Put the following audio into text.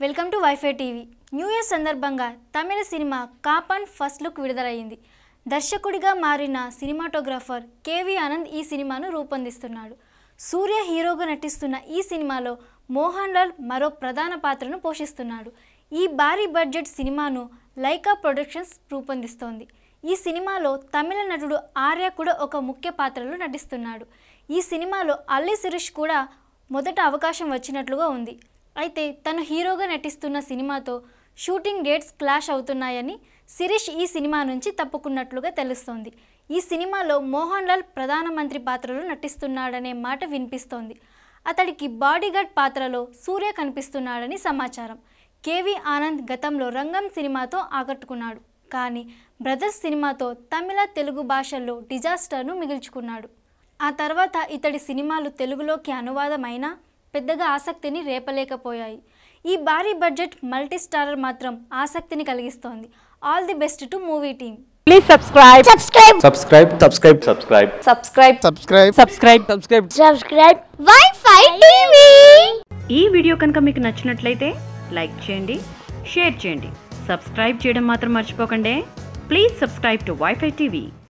Welcome to WiFi TV new year సందర్భంగా తమిళ సినిమా Kaappaan first look విడుదలయ్యింది దర్శకుడిగా మారిన సినిమాటోగ్రాఫర్ కేవి ఆనంద్ ఈ సినిమాను రూపొందిస్తున్నాడు సూర్య హీరోగా నటిస్తున్న ఈ సినిమాలో మోహన్ లాల్ మరో ప్రధాన పాత్రను పోషిస్తున్నాడు ఈ భారీ బడ్జెట్ సినిమాను లైకా ప్రొడక్షన్స్ రూపొందిస్తోంది ఈ సినిమాలో తమిళ నటుడు ఆర్య కూడా ఒక ముఖ్య పాత్రలో నటిస్తున్నాడు ఈ సినిమాలో అల్లి శిరీష్ కూడా మొదట అవకాశం వచ్చినట్లుగా ఉంది అయితే తను హీరోగా నటిస్తున్న సినిమాతో షూటింగ్ డేట్స్ క్లాష్ అవుతున్నాయని శిరీష్ ఈ సినిమా నుంచి తప్పుకున్నట్లుగా తెలుస్తోంది ఈ సినిమాలో మోహన్ లాల్ ప్రధానమంత్రి పాత్రలో నటిస్తున్నాడనే మాట వినిపిస్తోంది అతడికి బాడీగార్డ్ పాత్రలో సూర్య కనిపిస్తున్నాడని సమాచారం కేవి ఆనంద్ గతంలో రంగం సినిమాతో ఆకట్టుకున్నాడు కానీ బ్రదర్స్ సినిమాతో తమిళ తెలుగు భాషల్లో డిజాస్టర్ను మిగిల్చుకున్నాడు ఆ తర్వాత ఇతడి సినిమాలు తెలుగులోకి అనువాదమైనా పెద్దగా ఆసక్తిని రేపలేకపోయాయి ఈ భారీ బడ్జెట్ మల్టీ స్టారర్ మాత్రం ఆసక్తిని కలిగిస్తోంది all the best to movie team Please subscribe. subscribe subscribe subscribe subscribe Subscribe. subscribe Subscribe. Subscribe. subscribe wi-fi tv ఈ వీడియో కనుక మీకు నచ్చినట్లయితే లైక్ చేయండి షేర్ చేయండి సబ్స్క్రైబ్ చేయడం మాత్రం మర్చిపోకండి please subscribe to WiFi TV